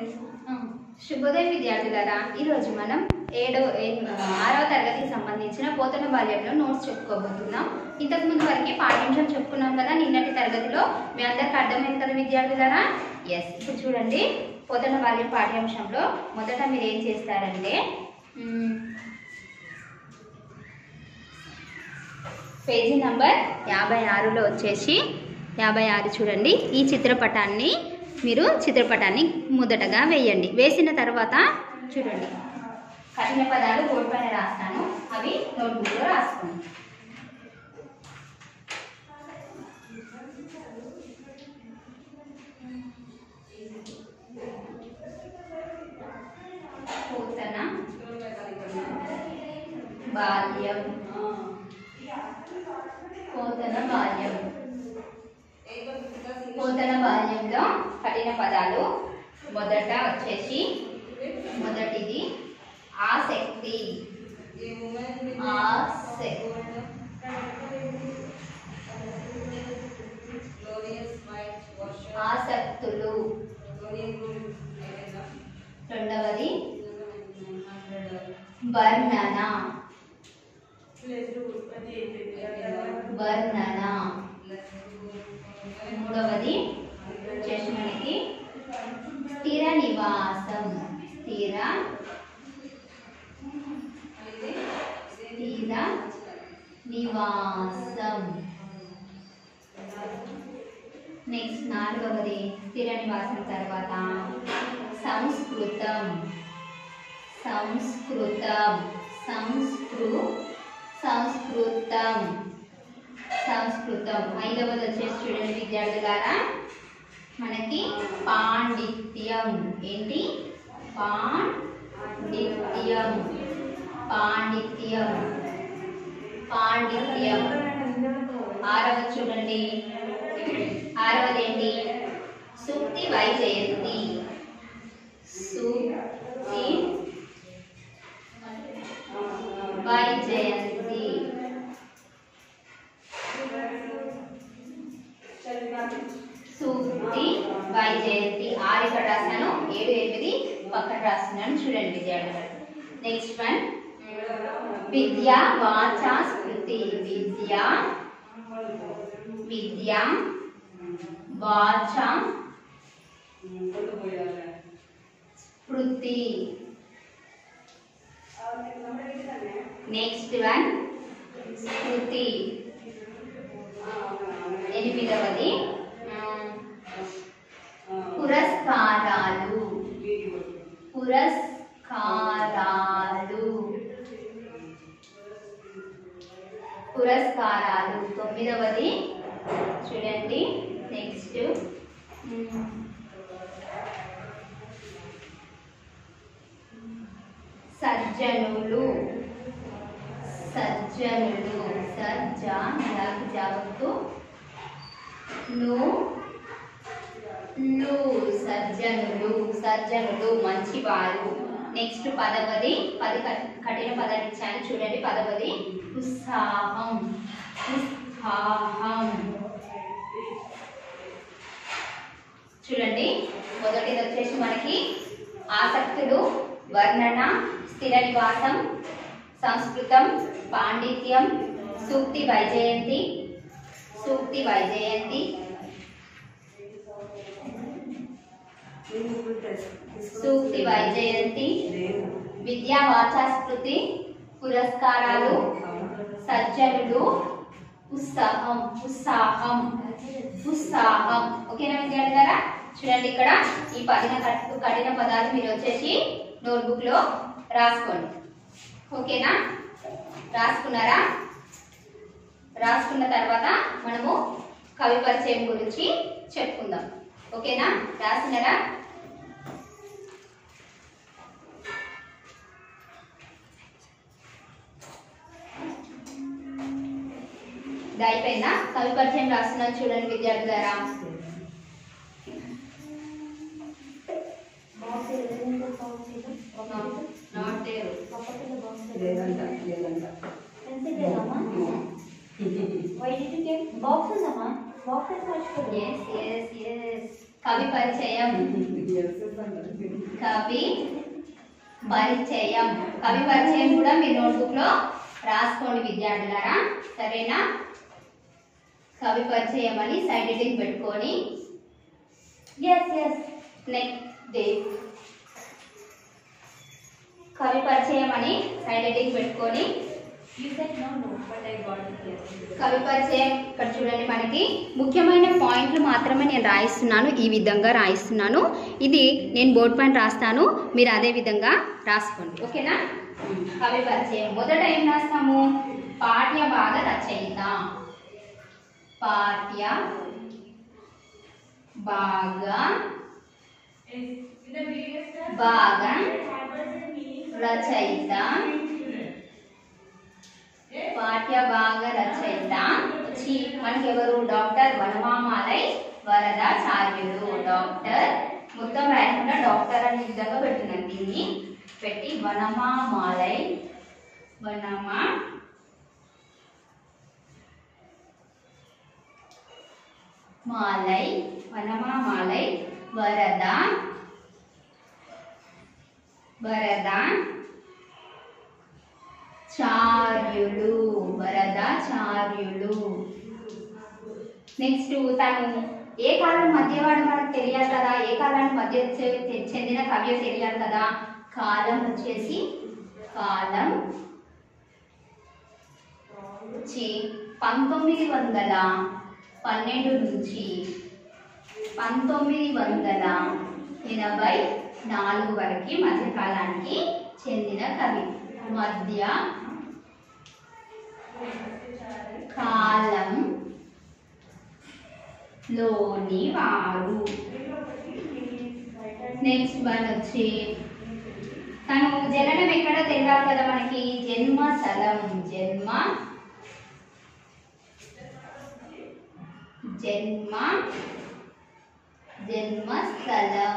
శుభోదయం విద్యార్థులారా ఈరోజు మనం ఏడో ఏ- ఆరవ తరగతికి సంబంధించిన పోతన బాల్యంలో నోట్స్ చెప్పుకోబోతున్నాం ఇంతకు ముందు వరకు పాఠ్యాంశం చెప్పుకున్నాం కదా నిన్నటి తరగతిలో మీ అందరికి అర్థమైంది కదా విద్యార్థులారా ఎస్ ఇప్పుడు చూడండి పోతన బాల్యం పాఠ్యాంశంలో మొదట మీరు ఏం చేస్తారంటే మ్మ్, పేజీ నంబర్ యాభై ఆరులో వచ్చేసి యాభై ఆరు చూడండి ఈ చిత్రపటాన్ని మీరు చిత్రపటాన్ని మొదటగా వేయండి వేసిన తర్వాత చూడండి కఠిన పదాలు బోర్డు పైన రాస్తాను అవి నోట్బుక్లో రాసుకోండి పోతన బాల్యం పోతన బాల్యం పోతన బాల్యంలో కఠిన పదాలు మొదట వచ్చేసి మొదటిది ఆసక్తి ఆసక్తి ఆసక్తులు రెండవది వర్ణన వర్ణన మూడవది వచ్చేసి మనకి స్థిర నివాసం స్థిర స్థిర నివాసం నెక్స్ట్ నాలుగవది స్థిర నివాసం తర్వాత సంస్కృతం సంస్కృతం సంస్కృ సంస్కృతం సంస్కృతం ఐదవది వచ్చేసి చూడండి విద్యార్థులారా మనకి పాండిత్యం ఏంటి పాండిత్యం పాండిత్యం పాండిత్యం ఆరవది చూడండి ఆరవది ఏంటి సుక్తి వైజయంతి సుక్తి వైజయంతి సూక్తి వైజయంతి ఆరు ఇక్కడ రాశాను ఏడు ఎనిమిది పక్కన రాస్తున్నాను చూడండి విద్యార్థులు నెక్స్ట్ వన్ విద్య వాచా స్మృతి విద్య విద్య వాచ స్మృతి నెక్స్ట్ వన్ స్మృతి ఎనిమిదవది ఆ, పురస్కారాలు పురస్కారాలు పురస్కారాలు తొమ్మిదవది చూడండి నెక్స్ట్ సజ్జనులు సజ్జనులు సజ్జ నాకు జాగ్రత్త ను లు సజ్జనులు సజ్జనులు మంచివారు నెక్స్ట్ పదవది పది కఠి- కఠిన పదాలు ఇచ్చాను చూడండి పదవది ఉత్సాహం ఉత్సాహం చూడండి మొదటిది వచ్చేసి మనకి ఆసక్తులు వర్ణన స్థిర నివాసం సంస్కృతం పాండిత్యం సూక్తి వైజయంతి సూక్తి వైజయంతి సూక్తి వైజయంతి విద్యా వాచాస్కృతి పురస్కారాలు సజ్జనులు ఉత్సాహం ఉత్సాహం ఉత్సాహం ఓకేనా విద్యార్థులారా చూడండి ఇక్కడ ఈ పదిన కట్టు కఠిన పదాలు మీరు వచ్చేసి నోట్బుక్ లో రాసుకోండి ఓకేనా రాసుకున్నారా రాసుకున్న తర్వాత మనము కవి పరిచయం గురించి చెప్పుకుందాం ఓకేనా రాసినారా ఇది అయిపోయిందా కవి పరిచయం రాస్తున్నాను చూడండి విద్యార్థులారా not there Why did you get boxes, Amma? Boxes మర్చిపోయారు. ఎస్ ఎస్ ఎస్ కవి కవి పరిచయం కవి పరిచయం కవి పరిచయం కూడా మీ నోట్బుక్ లో రాసుకోండి విద్యార్థులారా సరేనా కవి పరిచయం అని సైడ్ హెడ్డింగ్ పెట్టుకొని ఎస్ ఎస్ నెక్స్ట్ డే కవి పరిచయం అని సైడ్ హెడ్డింగ్ పెట్టుకొని కవి పరిచయం ఇక్కడ చూడండి మనకి ముఖ్యమైన పాయింట్లు మాత్రమే నేను రాయిస్తున్నాను ఈ విధంగా రాయిస్తున్నాను ఇది నేను బోర్డ్ పైన రాస్తాను మీరు అదే విధంగా రాసుకోండి ఓకేనా కవి పరిచయం మొదట ఏం రాస్తాము పాఠ్య భాగ రచయిత పాఠ్య భాగ భాగ రచయిత పాఠ్య భాగ రచయిత వచ్చి మనకి ఎవరు డాక్టర్ వనమామాలై వరదాచార్యులు డాక్టర్ మొత్తం రాయకుండా డాక్టర్ అనే విధంగా పెట్టినాను దీన్ని పెట్టి వనమామాలై వనమా మాలై వనమామాలై వరద వరద చార్యులు వరదాచార్యులు నెక్స్ట్ తను ఏ కాలం మధ్యవాడు మనకు తెలియాలి కదా ఏ కాలానికి మధ్య చె- చె- చెందిన కవి తెలియాలి కదా కాలం వచ్చేసి కాలం వచ్చి పంతొమ్మిది వందల పన్నెండు నుంచి పంతొమ్మిది వందల ఎనభై నాలుగు వరకు మధ్యకాలానికి చెందిన కవి మధ్య కాలం లోని వారు నెక్స్ట్ వన్ వచ్చి తను జననం ఎక్కడ తెలియాలి కదా మనకి జన్మ స్థలం జన్మ జన్మ జన్మస్థలం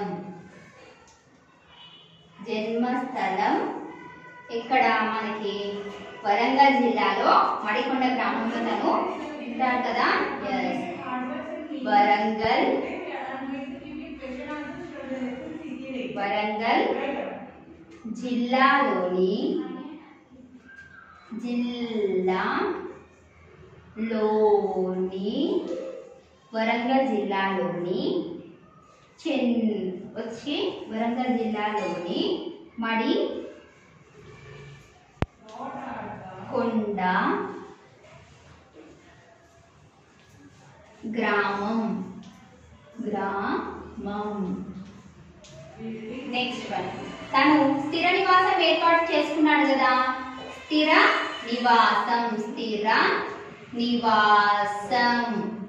జన్మస్థలం ఇక్కడ మనకి వరంగల్ జిల్లాలో మడికొండ గ్రామంలో తను ఉంటాడు కదా Yes. వరంగల్ వరంగల్ జిల్లాలోని జిల్లాలోని వరంగల్ జిల్లాలోని చెన్ వచ్చి వరంగల్ జిల్లాలోని మడి కొండ గ్రామం గ్రామం నెక్స్ట్ వన్ తను స్థిర నివాసం ఏర్పాటు చేసుకున్నాడు కదా స్థిర నివాసం స్థిర నివాసం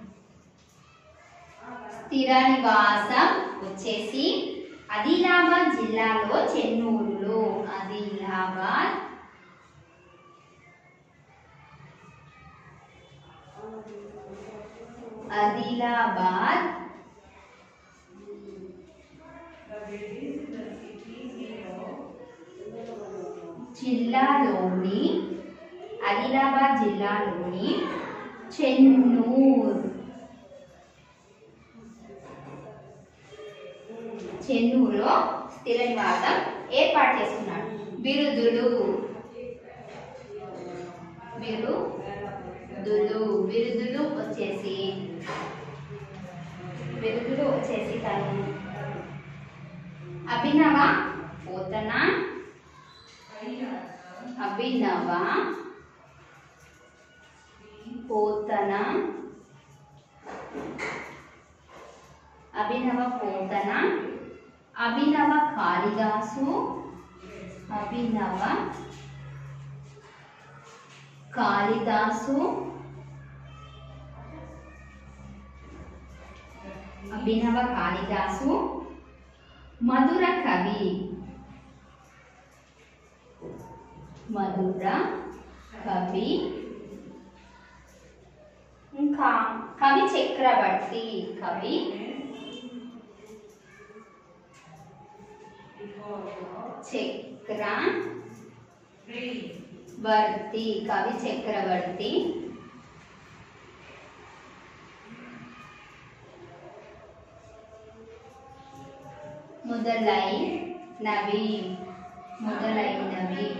స్థిర నివాసం వచ్చేసి ఆదిలాబాద్ జిల్లాలో చెన్నూరులో ఆదిలాబాద్ ఆదిలాబాద్ జిల్లాలోని ఆదిలాబాద్ జిల్లాలోని చెన్నూర్ చెన్నూరులో స్థిర నివాసం ఏర్పాటు చేసుకున్నాడు బిరుదులు బిరుదులు బిరుదులు వచ్చేసి బిరుదులు వచ్చేసి తను అభినవ పోతన అభినవ పోతన అభినవ పోతన అభినవ కాళిదాసు అభినవ కాళిదాసు అభినవ కాళిదాసు మధుర కవి మధుర కవి ఇంకా కవి చక్రవర్తి కవి చక్రవర్తి కవి చక్రవర్తి మొదలైనవి మొదలైనవి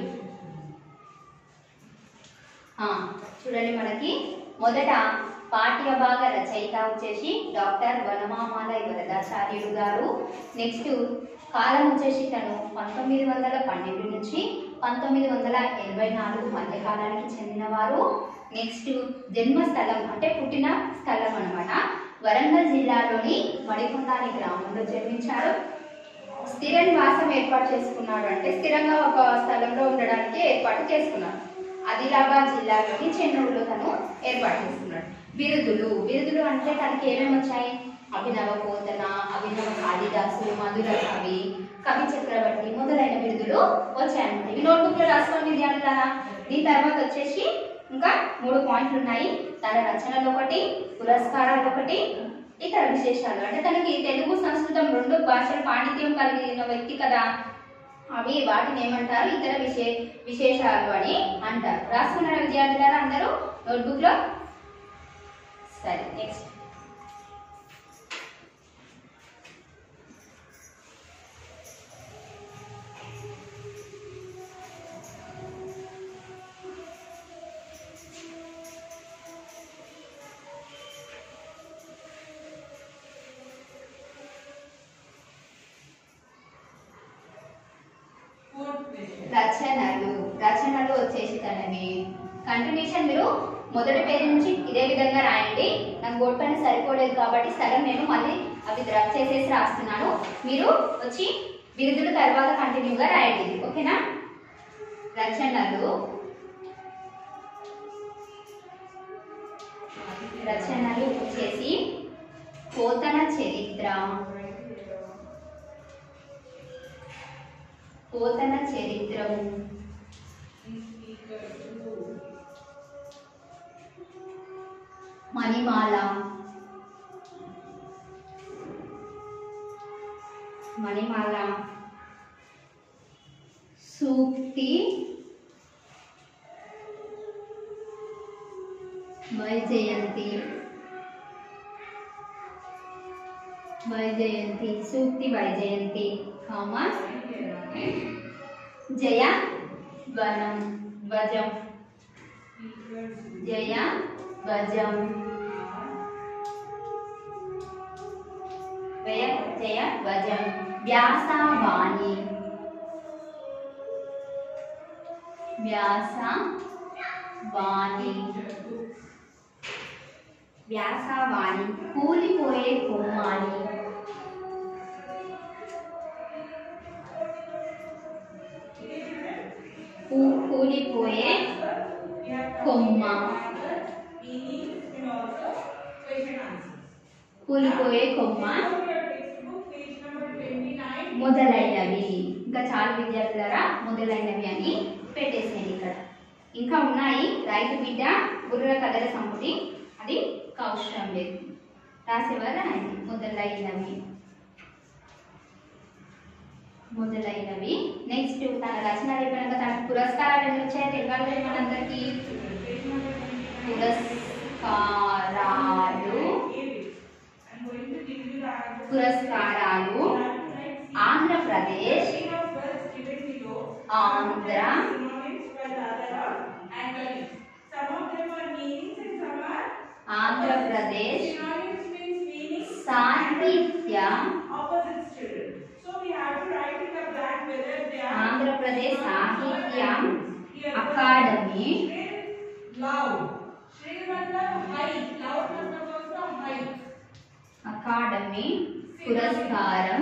ఆ, చూడండి మనకి మొదట పాఠ్యభాగ రచయిత వచ్చేసి డాక్టర్ వనమామాలయ వరదాచార్యుడు గారు నెక్స్ట్ కాలం వచ్చేసి తను పంతొమ్మిది వందల పన్నెండు నుంచి పంతొమ్మిది వందల ఎనభై నాలుగు మధ్య కాలానికి చెందినవారు నెక్స్ట్ జన్మస్థలం అంటే పుట్టిన స్థలం అన్నమాట వరంగల్ జిల్లాలోని మడికొండ అనే గ్రామంలో జన్మించారు స్థిర నివాసం ఏర్పాటు చేసుకున్నాడు అంటే స్థిరంగా ఒక స్థలంలో ఉండడానికి ఏర్పాటు చేసుకున్నాడు ఆదిలాబాద్ జిల్లాలోని చెన్నూరులో తను ఏర్పాటు చేసుకున్నాడు బిరుదులు బిరుదులు అంటే తనకి ఏమేమి వచ్చాయి అభినవ పోతన అభినవ కాళిదాసు మధుర కవి కవి చక్రవర్తి మొదలైన బిరుదులు వచ్చాయన్నమాట ఈ నోట్బుక్ లో రాసుకోండి విద్యార్థులారా దీని తర్వాత వచ్చేసి ఇంకా మూడు పాయింట్లు ఉన్నాయి తన రచనలు ఒకటి పురస్కారాలు ఒకటి ఇతర విశేషాలు అంటే తనకి తెలుగు సంస్కృతం రెండు భాషల పాండిత్యం కలిగిన వ్యక్తి కదా అవి వాటిని ఏమంటారు ఇతర విశే విశేషాలు అని అంటారు రాసుకున్నారా విద్యార్థులారా అందరూ నోట్బుక్ లో సరే నెక్స్ట్ రచనలు రచనలు వచ్చేసి తనవి కంటిన్యూషన్ మీరు మొదటి పేజీ నుంచి ఇదే విధంగా రాయండి నాకు బోర్డు పైన సరిపోలేదు కాబట్టి సగం నేను మళ్ళీ అవి రబ్ చేసేసి రాస్తున్నాను మీరు వచ్చి బిరుదుల తర్వాత కంటిన్యూగా రాయండి ఓకేనా రచనలు రచనలు వచ్చేసి పోతన చరిత్ర పోతన చరిత్రము మణిమాల మణిమాల సూక్తి వైజయంతి వైజయంతి సూక్తి వైజయంతి కామ జయ వనం ధ్వజం జయ ధ్వజం జయ జయ ధ్వజం వ్యాసవాణి వ్యాస వాణి వ్యాసవాణి కూలిపోయే కొమ్మాని కూ- కూలిపోయే కొమ్మ కూలిపోయే కొమ్మ మొదలైనవి ఇంకా చాలా విద్యార్థులారా మొదలైనవి అని పెట్టేసేయండి ఇక్కడ ఇంకా ఉన్నాయి రైతు బిడ్డ గుర్ర కథల సంపుటి అది ఒక అవసరం లేదు రాసేవారు రాయండి మొదలైనవి మొదలైనవి నెక్స్ట్ తన రచన అయిపోయినాక తనకు పురస్కారాలు ఎన్ని వచ్చాయో తెలియాలి మనందరికీ పురస్కారాలు పురస్కారాలు ఆంధ్రప్రదేశ్ ఆంధ్ర ఆంధ్రప్రదేశ్ సాహిత్య ఆంధ్రప్రదేశ్ సాహిత్య అకాడమీ అకాడమీ పురస్కారం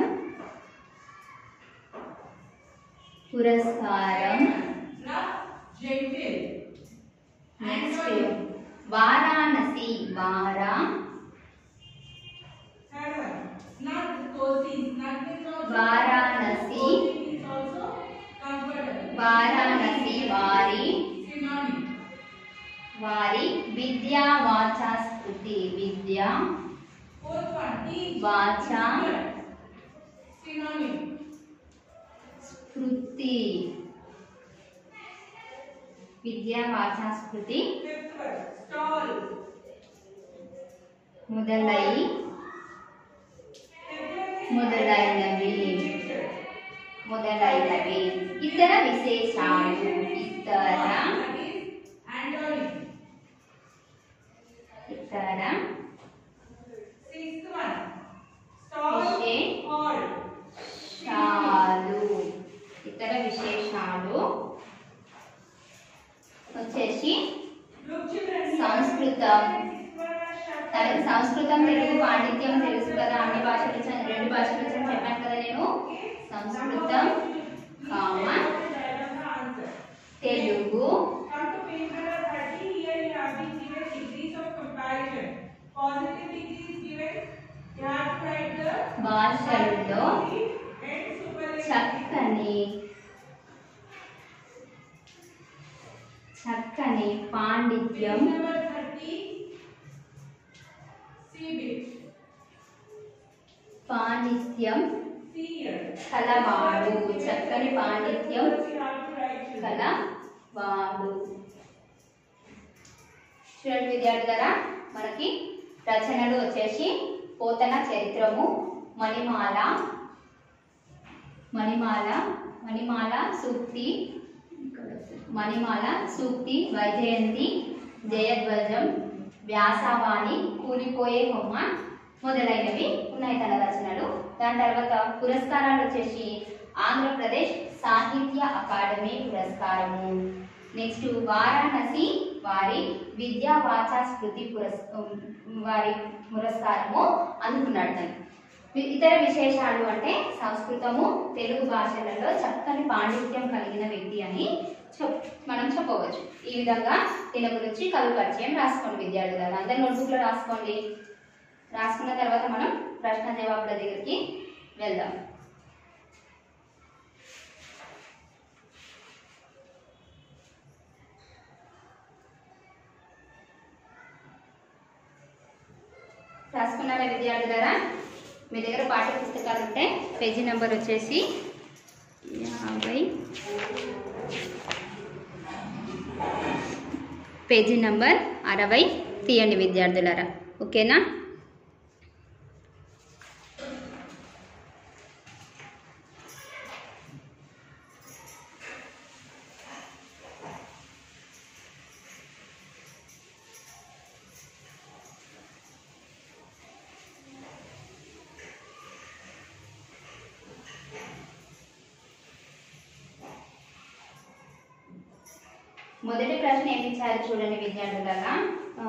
పురస్కారం నెక్స్ట్ వారాణసి వారా వారాణసి వారాణసి వారి వారి విద్యా వాచా స్మృతి విద్య వాచా స్మృతి విద్యా వాచా స్మృతి మొదలై మొదలైనవి మొదలైనవి ఇతర విశేషాలు ఇతర ఇతర విశేషాలు ఇతర విశేషాలు వచ్చేసి సంస్కృతం తనకి సంస్కృతం తెలుగు పాండిత్యం తెలుసు కదా అన్ని భాషలు వచ్చాను రెండు భాషలు వచ్చాను చెప్పాను కదా నేను సంస్కృతం కామ తెలుగు భాషల్లో చక్కని చక్కని పాండిత్యం పాండిత్యం కలవాడు చక్కని పాండిత్యం కలవాడు చూడండి విద్యార్థులారా మనకి రచనలు వచ్చేసి పోతన చరిత్రము మణిమాల మణిమాల మణిమాల సూక్తి మణిమాల సూక్తి వైజయంతి జయధ్వజం వ్యాసవాణి కూలిపోయే బొమ్మ మొదలైనవి ఉన్నాయి తన రచనలు దాని తర్వాత పురస్కారాలు వచ్చేసి ఆంధ్రప్రదేశ్ సాహిత్య అకాడమీ పురస్కారము నెక్స్ట్ వారాణసి వారి విద్యా వాచా స్మృతి పురస్ వారి పురస్కారము అందుకున్నాడు తను వి- ఇతర విశేషాలు అంటే సంస్కృతము తెలుగు భాషలలో చక్కని పాండిత్యం కలిగిన వ్యక్తి అని చెప్ మనం చెప్పవచ్చు ఈ విధంగా దీని గురించి కవి పరిచయం రాసుకోండి విద్యార్థులు అందరి నోట్బుక్లో రాసుకోండి రాసుకున్న తర్వాత మనం ప్రశ్న జవాబుల దగ్గరికి వెళ్దాం రాసుకున్నారా విద్యార్థులారా మీ దగ్గర పాఠ్య పుస్తకాలు ఉంటే పేజీ నెంబర్ వచ్చేసి యాభై పేజీ నంబర్ అరవై తీయండి విద్యార్థులారా ఓకేనా మొదటి ప్రశ్న ఏమి ఇచ్చారు చూడండి విద్యార్థులారా ఆ,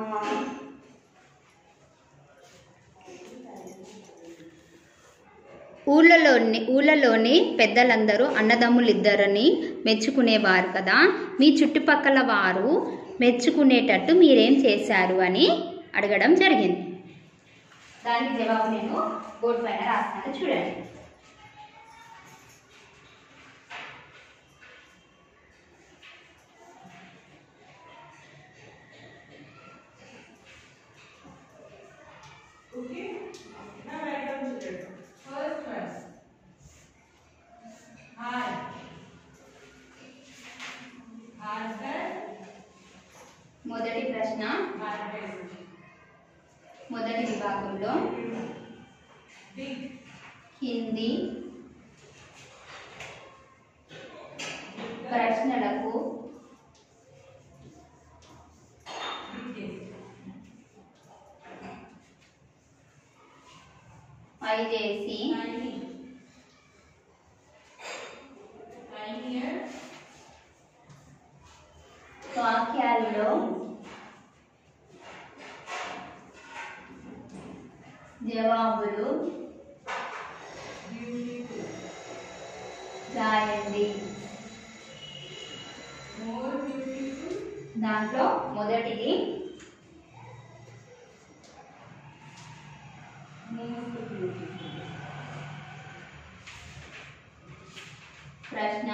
ఊళ్ళలోని ఊళ్ళలోని పెద్దలందరూ అన్నదమ్ములిద్దరని మెచ్చుకునేవారు కదా మీ చుట్టుపక్కల వారు మెచ్చుకునేటట్టు మీరేం చేశారు అని అడగడం జరిగింది దానికి జవాబు నేను బోర్డు పైన రాస్తాను చూడండి Okay? Now write down children. First one. Hi. Husband. మొదటి ప్రశ్న Husband. మొదటి విభాగంలో Big. హిందీ ప్రశ్నలకు Biggest. పైచేసి Tiny. Tinier. వాక్యాల్లో జవాబులు Beautiful. రాయండి More beautiful. దాంట్లో మొదటిది Most beautiful. ప్రశ్న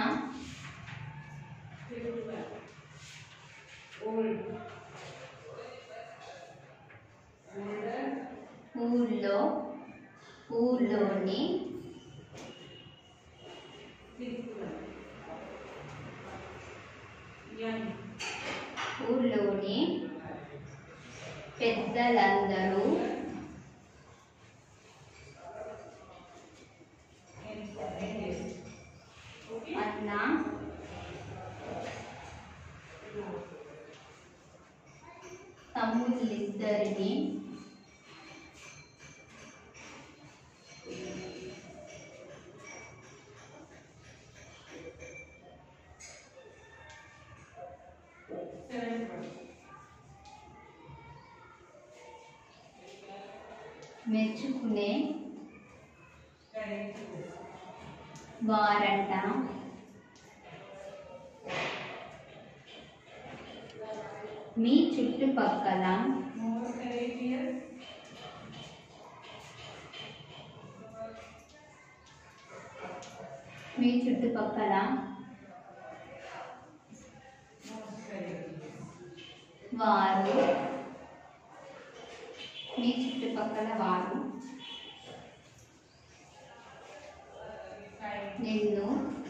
Fifth one. Old. Older. ఊళ్ళో ఊళ్ళోని Sixth one. Young. ఊళ్ళోని పెద్దలందరూ And youngest. అన్న తమ్ముళ్ళిద్దరిని Seventh one. మెచ్చుకునే Correct. వారంట మీ చుట్టుపక్కల More correct here. మీ చుట్టుపక్కల Most correct. వారు మీ చుట్టుపక్కల వారు Kind. నిన్ను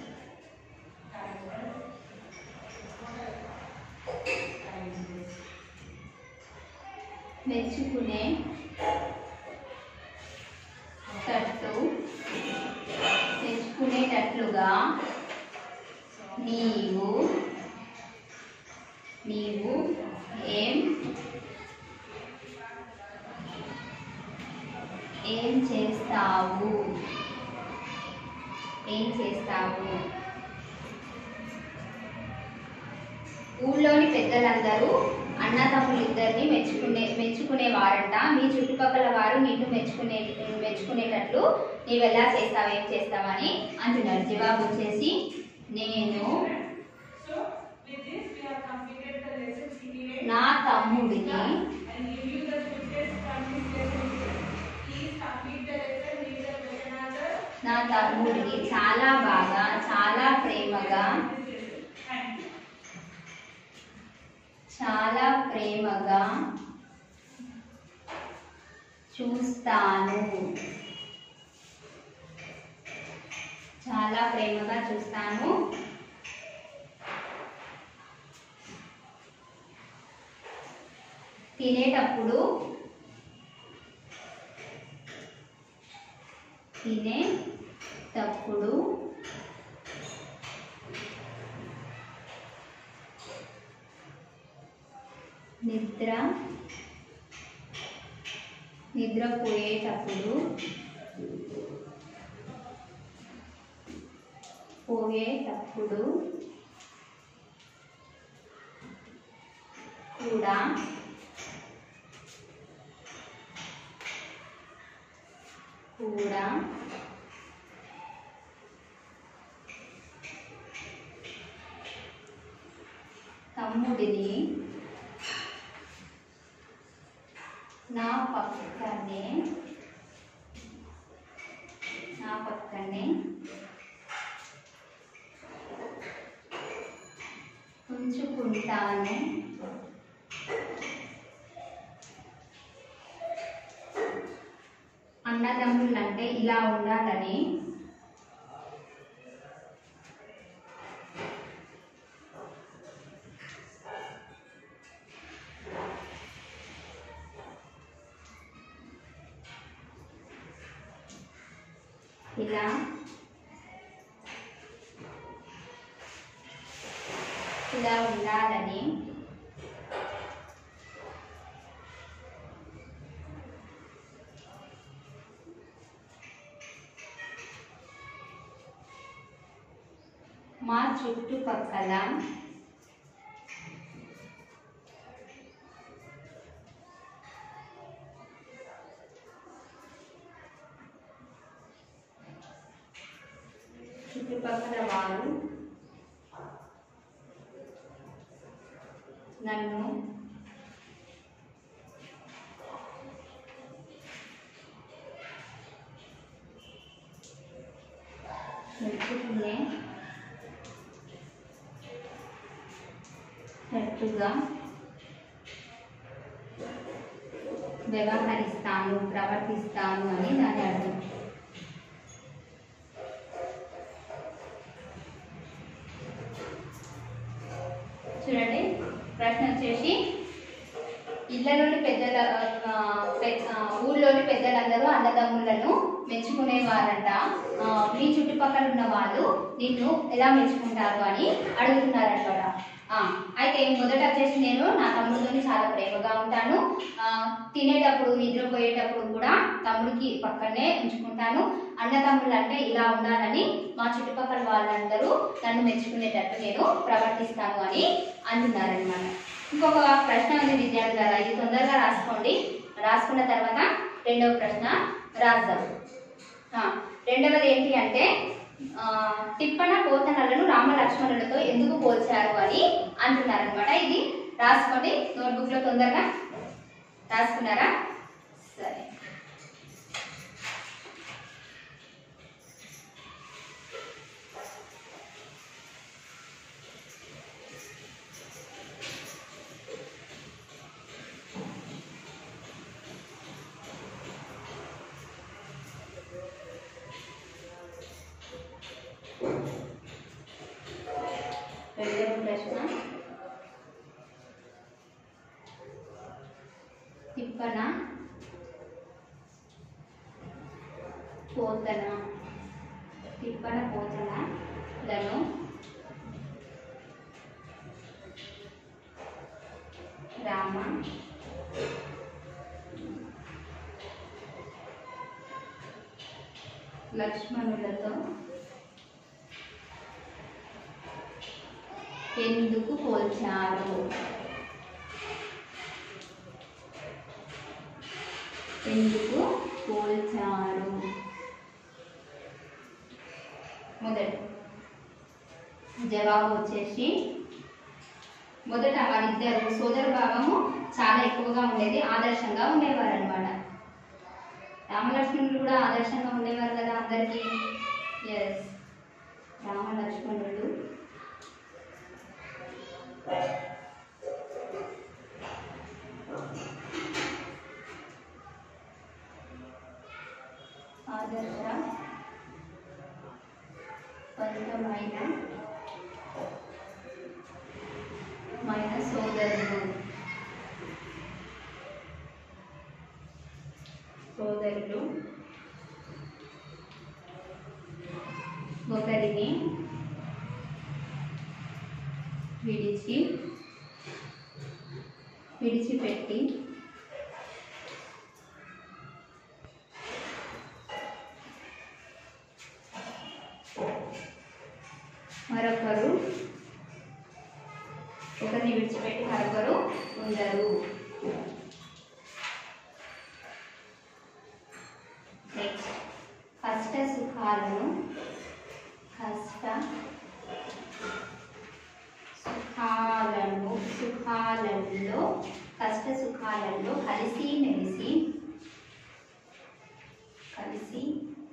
Kind. Kindness. మెచ్చుకునే తట్టు తెచ్చుకునేటట్లుగా నీవు నీవు ఏం ఏం చేస్తావు ఏం చేస్తావు ఊళ్ళోని పెద్దలందరూ అన్నదమ్ములు ఇద్దరిని మెచ్చుకునే మెచ్చుకునేవారంట మీ చుట్టుపక్కల వారు నిన్ను మెచ్చుకునే మెచ్చుకునేటట్లు నీవు ఎలా చేస్తావు ఏం చేస్తావని అంటున్నారు జవాబు వచ్చేసి నేను So, with this, we have completed the lesson CPA. నా తమ్ముడిని and give you the scriptures from this lesson. Please complete the lesson, read the question answer. నా తమ్ముడిని చాలా బాగా చాలా ప్రేమగా Thank you. చాలా ప్రేమగా చూస్తాను చాలా ప్రేమగా చూస్తాను తినేటప్పుడు తినేటప్పుడు నిద్ర నిద్రపోయేటప్పుడు పోయేటప్పుడు కూడా కూడా తమ్ముడిని నా పక్కనే నా పక్కనే ఉంచుకుంటాను అన్నదమ్ములు అంటే ఇలా ఉండాలని ఇలా ఇలా ఉండాలని మా చుట్టుపక్కల చుట్టుపక్కల వారు నన్ను మెచ్చుకునే తట్టుగా వ్యవహరిస్తాను ప్రవర్తిస్తాను అని దాని అర్థం చూడండి ప్రశ్న వచ్చేసి ఇళ్లలోని పెద్దల ఆ, పె- ఆ, ఊర్లోని పెద్దలందరూ అన్నదమ్ములను మెచ్చుకునేవారంట ఆ, మీ చుట్టుపక్కల ఉన్న వాళ్ళు నిన్ను ఎలా మెచ్చుకుంటారు అని అడుగుతున్నారన్నమాట ఆ, అయితే మొదట వచ్చేసి నేను నా తమ్ముడితోని చాలా ప్రేమగా ఉంటాను ఆ, తినేటప్పుడు నిద్రపోయేటప్పుడు కూడా తమ్ముడికి పక్కనే ఉంచుకుంటాను అన్న తమ్ముళ్ళు అంటే ఇలా ఉండాలని మా చుట్టుపక్కల వాళ్ళందరూ నన్ను మెచ్చుకునేటట్టు నేను ప్రవర్తిస్తాను అని అంటున్నారనమాట ఇంకొక ప్రశ్న ఉంది విద్యార్థులారా ఇది తొందరగా రాసుకోండి రాసుకున్న తర్వాత రెండవ ప్రశ్న రాద్దాం ఆ, రెండవది ఏంటి అంటే ఆ, తిప్పన పోతనలను రామ లక్ష్మణులతో ఎందుకు పోల్చారు అని అంటున్నారు అనమాట ఇది రాసుకోండి నోట్బుక్ లో తొందరగా రాసుకున్నారా సరే రెండవ ప్రశ్న తిప్పన పోతన తిప్పన పోతనలను రామ లక్ష్మణులతో ఎందుకు పోల్చారు ఎందుకు పోల్చారు మొదటి జవాబు వచ్చేసి మొదట వారిద్దరు సోదర భావము చాలా ఎక్కువగా ఉండేది ఆదర్శంగా ఉండేవారు అనమాట రామలక్ష్మణులు కూడా ఆదర్శంగా ఉండేవారు కదా అందరికీ ఎస్ రామలక్ష్మణులు ఆదర్శ పంతమైన మైన సోదరులు సోదరులు ఒకరిని విడిచి విడిచిపెట్టి మరొకరు ఒకరిని విడిచిపెట్టి మరొకరు ఉండరు నెక్స్ట్ కష్ట సుఖాలను కష్ట సుఖాలను సుఖాలలో కష్ట సుఖాలలో కలిసి మెలిసి కలిసి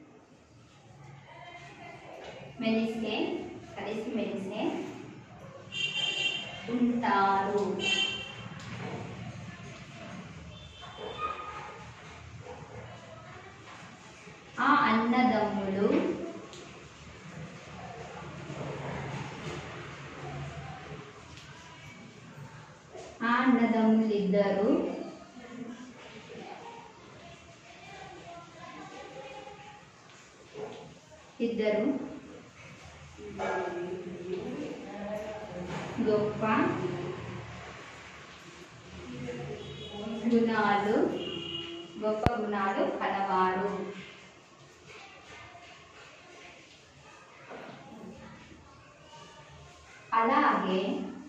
మెలిసే కలిసి మెలిసే ఉంటారు ఆ అన్నదమ్ములు ఆ అన్నదమ్ములు ఇద్దరు ఇద్దరు గొప్ప గుణాలు గొప్ప గుణాలు కలవారు అలాగే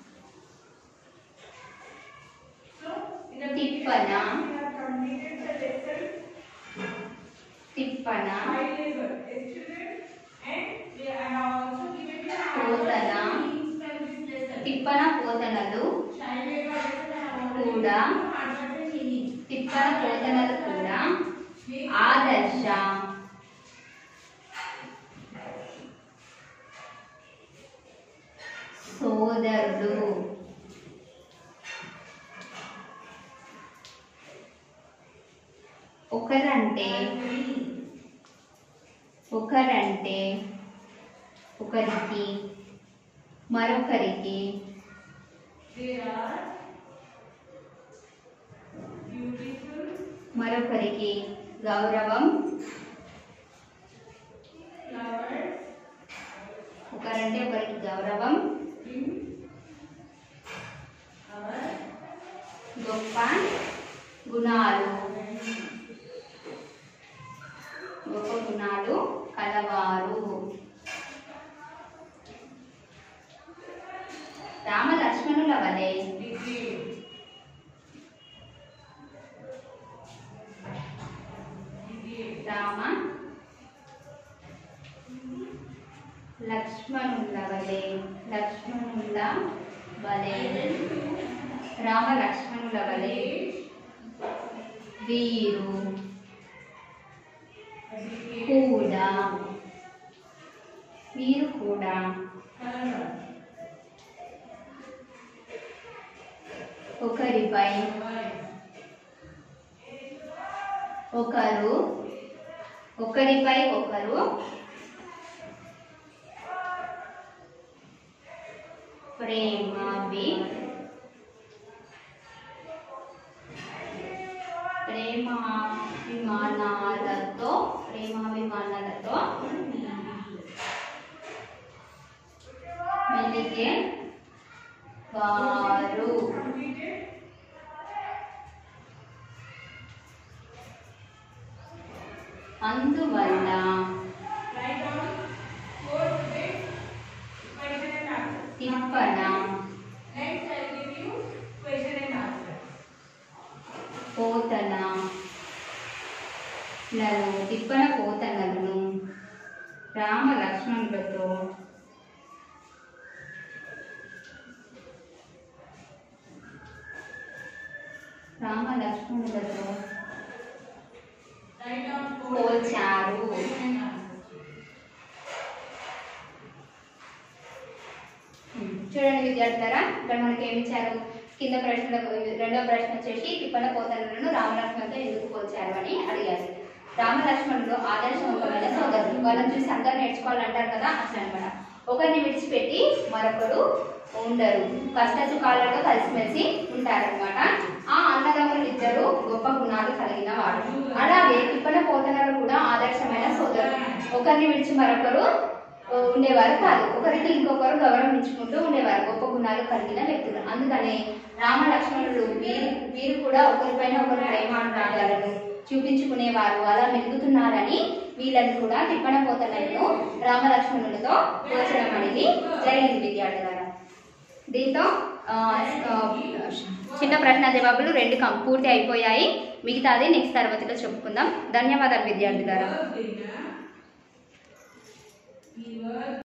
So, in the తిప్పన we have completed the lesson తిప్పన high level estimate and we have also given you Pothana. means from this lesson. తిప్పన పోతనలు Child labor lesson I have already కూడా given you advertising meaning. తిప్పన పోతనలు కూడా Make ఆదర్శ సోదరుడు ఒకరంటే ఒకరంటే ఒకరికి మరొకరికి There are మరొకరికి గౌరవం Flowers. ఒకరంటే ఒకరికి గౌరవం In. Our. గొప్ప గుణాలు గొప్ప గుణాలు కలవారు రామ లక్ష్మణుల వలె Degree. Degree. రామ లక్ష్మణుల వలె లక్ష్మణుల వలె రామ లక్ష్మణుల వలె వీరు కూడా వీరు కూడా Color. ఒకరిపై White. ఒకరు ఒకరిపై ఒకరు ప్రేమ ప్రేమాభిమానాలతో ప్రేమాభిమానాలతో మెలిగే వారు Completed. అందువల్ల Write down four bits. Question and answer. తిప్పన Next, I will give you question and answer. Pothana లను తిప్పన పోతనలను Rama లక్ష్మణులతో Rama లక్ష్మణులతో Write down four పోల్చారు question and answer. చూడండి విద్యార్థులారా ఇక్కడ మనకి ఏమి ఇచ్చారు కింద ప్రశ్నలకు రెండో ప్రశ్న వచ్చేసి తిప్పన పోతనలను రామలక్ష్మణులతో ఎందుకు పోల్చారు అని అడిగారు రామలక్ష్మణులు ఆదర్శవంతమైన సోదరులు వాళ్ళని చూసి అందరూ నేర్చుకోవాలంటారు కదా అట్లా అనమాట ఒకరిని విడిచిపెట్టి మరొకరు ఉండరు కష్ట సుఖాలలో కలిసిమెలిసి ఉంటారనమాట ఆ అన్నదమ్ములు ఇద్దరు గొప్ప గుణాలు కలిగిన వాడు అలాగే తిప్పన పోతనలు కూడా ఆదర్శమైన సోదరులు ఒకరిని విడిచి మరొకరు ఆ, ఉండేవారు కాదు ఒకరికి ఇంకొకరు గౌరవం ఇచ్చుకుంటూ ఉండేవారు గొప్ప గుణాలు కలిగిన వ్యక్తులు అందుకనే రామ లక్ష్మణులు వీరు వీరు కూడా ఒకరిపైన ఒకరు ప్రేమానురాగాలను చూపించుకునేవారు అలా మెలుగుతున్నారని వీళ్ళని కూడా తిప్పన పోతనలను రామ లక్ష్మణులతో పోల్చడం అనేది జరిగింది విద్యార్థులారా దీంతో ఆ, ఆ, చిన్న ప్రశ్న జవాబులు రెండు కం- పూర్తి అయిపోయాయి మిగతాది నెక్స్ట్ తరగతిలో చెప్పుకుందాం ధన్యవాదాలు విద్యార్థులారా We were